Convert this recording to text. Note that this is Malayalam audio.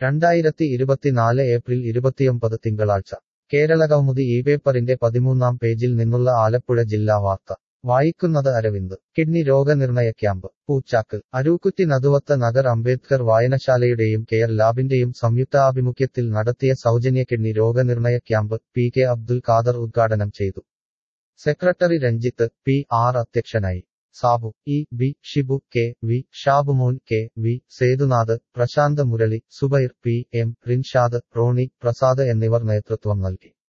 രണ്ടായിരത്തി ഇരുപത്തിനാല് ഏപ്രിൽ ഇരുപത്തിയൊമ്പത് തിങ്കളാഴ്ച കേരളകൗമുദി ഈ പേപ്പറിന്റെ പതിമൂന്നാം പേജിൽ നിന്നുള്ള ആലപ്പുഴ ജില്ലാ വാർത്ത വായിക്കുന്നത് അരവിന്ദ് കിഡ്നി രോഗനിർണയ ക്യാമ്പ് പൂച്ചാക്ക് അരൂക്കുറ്റി നടുവത്ത നഗർ അംബേദ്കർ വായനശാലയുടെയും കെയർ ലാബിന്റെയും സംയുക്താഭിമുഖ്യത്തിൽ നടത്തിയ സൗജന്യ കിഡ്നി രോഗനിർണയ camp P K Abdul Khader ഉദ്ഘാടനം ചെയ്തു സെക്രട്ടറി രഞ്ജിത്ത് പി ആർ അധ്യക്ഷനായി Sabu E B Shibu K V Shabumon K V Sethunath Prashanth Murali Zubair P M Rinshad Roni Prasad എന്നിവർ നേതൃത്വം നൽകി